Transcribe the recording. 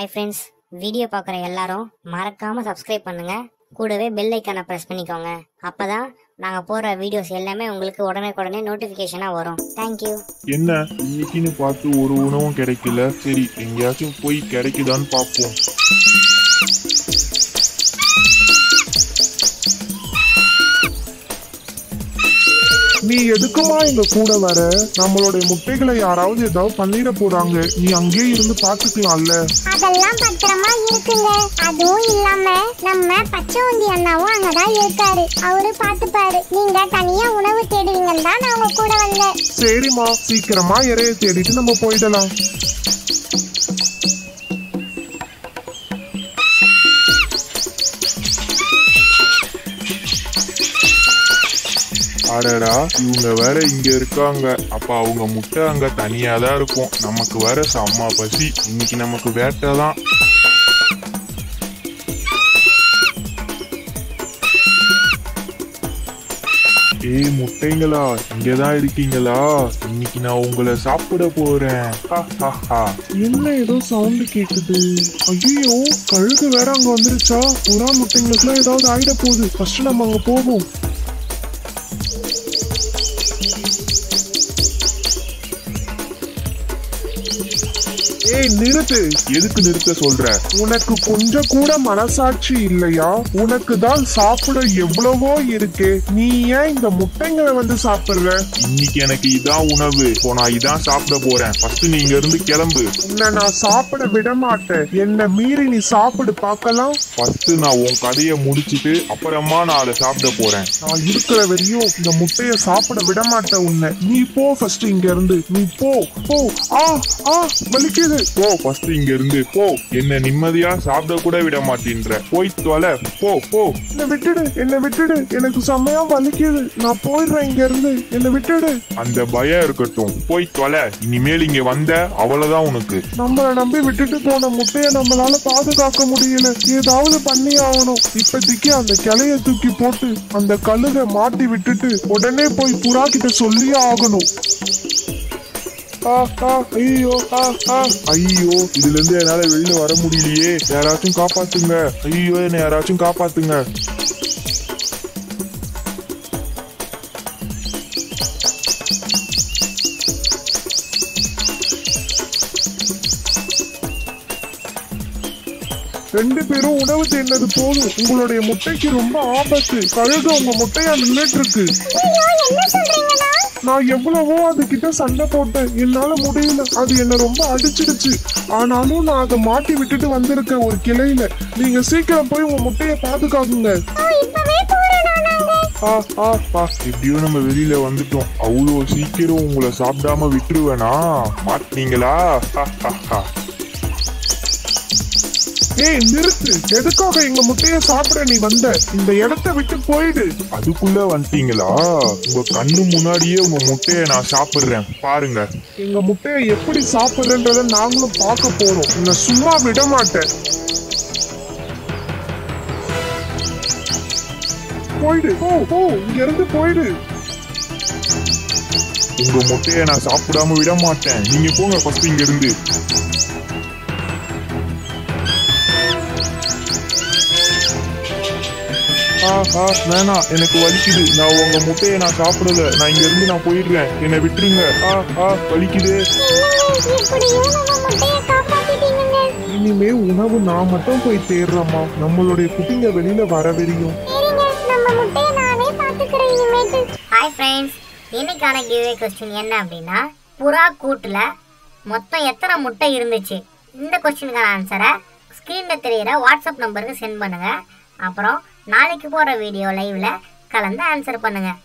Hi friends video பார்க்குற எல்லாரும் மறக்காம சப்ஸ்கிரைப் பண்ணுங்க கூடவே பெல் ஐக்கானை ப்ரெஸ் பண்ணிக்கோங்க அப்பதான் நாங்க போடுற வீடியோஸ் எல்லாமே உங்களுக்கு உடனே உடனே நோட்டிஃபிகேஷனா வரும் தேங்க்யூ என்ன இன்னைக்குன்னு பார்த்து ஒரு உணவும் கிடைக்கல சரி எங்கேயாச்சும் போய் கிடைக்குதான்னு பார்ப்போம் நீ எதுக்குமா எங்க கூட வர நம்மளுடைய முட்டைகளை யாராவது ஏதாவது பண்ணிட போறாங்க நீ அங்கேயே இருந்து பாத்துக்கலாம்ல அதெல்லாம் பத்திரமா இருக்குங்க அதுவும் இல்லாம நம்ம பச்சைவந்தி அண்ணாவும் அங்கதான் இருக்காரு அவரு பாத்துப்பாரு நீங்க தனியா உணவு தேடுவீங்கன்னு தான் நான் உங்க கூட வந்தேன் சரிம்மா சீக்கிரமா இறைய தேடிட்டு நம்ம போயிடலாம் அடடா இவங்க வேற இங்க இருக்காங்க அப்ப அவங்க முட்டை அங்க தனியா தான் இருக்கும் நமக்கு வேற செம்ம பசி இன்னைக்கு நமக்கு வேட்டை தான் ஏய் முட்டைங்களா இங்கதான் இருக்கீங்களா இன்னைக்கு நான் உங்களை சாப்பிட போறேன் ஹா, ஹா, ஹா. என்ன ஏதோ சவுண்ட் கேக்குது ஐயோ கழுகு வேற அங்க வந்துருச்சா புறா முட்டைங்களுக்குலாம் ஏதாவது ஆயிட போகுது ஃபர்ஸ்ட் நம்ம அங்க போவோம் ஏய் நிறுத்து எதுக்கு நிறுத்த சொல்ற உனக்கு கொஞ்சம் கூட மனசாட்சி இல்லையா உனக்கு தான் சாப்பிட எவ்வளவோ இருக்கு நீ ஏன் இந்த முட்டைங்களை வந்து சாப்பிடுற இன்னைக்கு எனக்கு இதான் உணவு இப்போ நான் இதான் சாப்பிட போறேன் ஃபர்ஸ்ட் நீ இங்க இருந்து கிளம்பு உன்னை நான் சாப்பிட விட மாட்டேன் என்ன மீறி நீ சாப்பிடு பார்க்கலாம் ஃபர்ஸ்ட் நான் உன் கதையை முடிச்சிட்டு அப்புறமா நான் அதை சாப்பிட போறேன் நான் இருக்கிற வரையும் இந்த முட்டைய சாப்பிட விட மாட்டேன் உன்னை நீ போ ஃபர்ஸ்ட் இங்க இருந்து நீ போ போ ஆ ஆ வலிக்குது போ ஃபர்ஸ்ட் இங்க இருந்து போ என்ன நிம்மதியா சாப்பிட கூட விட மாட்டேன்ற போய் தொலை போ போ என்னை விட்டுடு என்னை விட்டுடு எனக்கு செம்மையா வலிக்குது நான் போயிடுறேன் இங்க இருந்து என்னை விட்டுடு அந்த பயம் இருக்கட்டும் போய் தொலை இனிமேல் இங்க வந்த அவ்வளவுதான் உனக்கு நம்மள நம்பி விட்டுட்டு போன முட்டைய நம்மளால பாதுகாக்க முடியல ஏதாவது பண்ணி ஆகணும் இப்போதைக்கு அந்த கிளைய தூக்கி போட்டு அந்த கழுதை மாட்டி விட்டுட்டு உடனே போய் புறா கிட்ட சொல்லியே ஆகணும் ஆ, ஆ, ஐயோ ஆ, ஆ. ஐயோ இதுல இருந்து என்னால வெளியில வர முடியலையே யாராச்சும் காப்பாத்துங்க ஐயோ என்ன யாராச்சும் காப்பாத்துங்க ரெண்டு பேரும் உணவு தேடினது போதும் உங்களுடைய முட்டைக்கு ரொம்ப ஆபத்து கழுகு உங்க முட்டையா நின்னுட்டு இருக்கு ஐயோ என்ன சொல்றீங்கண்ணா நான் எவ்வளவோ அதுகிட்ட சண்டை போட்டேன் என்னால முடியல அது என்ன ரொம்ப அடிச்சிடுச்சு ஆனாலும் நான் அதை மாட்டி விட்டுட்டு வந்திருக்கேன் ஒரு கிளையில நீங்க சீக்கிரம் போய் உங்க முட்டையை பாதுகாக்குங்க ஓ இப்பவே போறேனா நாங்க ஆ ஆ பா எப்படியோ நம்ம வெளியில வந்துட்டோம் அவ்வளோ சீக்கிரம் உங்களை சாப்பிடாம விட்டுருவேனா மாட்டீங்களா ஹா, ஹா, ஹா. ஏய் நிறுத்து எதுக்காக எங்க முட்டைய சாப்பிட நீ வந்த இந்த இடத்த விட்டு போயிடு அதுக்குள்ள வந்துட்டீங்களா உங்க கண்ணு முன்னாடியே உங்க முட்டையை நான் சாப்பிடுறேன் பாருங்க எங்க முட்டைய எப்படி சாப்பிடுறன்றத நாங்களும் பார்க்க போறோம் உன்னை சும்மா விட மாட்டேன் போயிடு போ போ இங்க இருந்து போயிடு உங்க முட்டையை நான் சாப்பிடாம விட மாட்டேன் நீங்க போங்க ஃபர்ஸ்ட் இங்க இருந்து ஆ, ஆ, வேணாம் எனக்கு வலிக்குது நான் உங்க முட்டையை நான் சாப்பிடல நான் இங்க இருந்து நான் போயிடுறேன் என்னை விட்டுருங்க ஆ ஆ வலிக்குது என்னங்க எப்படியோ நம்ம முட்டைய காப்பாத்திட்டீங்கங்க இனிமே உணவு நான் மட்டும் போய் தேடுறேம்மா நம்மளுடைய குட்டிங்க வெளியில வர வெறியும் சரிங்க நம்ம முட்டைய நானே பாத்துக்கிறேன் இனிமேட்டு ஹாய் ஃப்ரெண்ட்ஸ் இன்னைக்கான கிவ்வே கொஸ்டின் என்ன அப்படின்னா புறா கூட்டுல மொத்தம் எத்தனை முட்டை இருந்துச்சு இந்த கொஸ்டினுக்கான ஆன்சரை ஸ்க்ரீனில் தெரியிற வாட்ஸ்அப் நம்பருக்கு சென்ட் பண்ணுங்க அப்புறம் நாளைக்கு போகிற வீடியோ லைவ்ல கலந்து ஆன்சர் பண்ணுங்க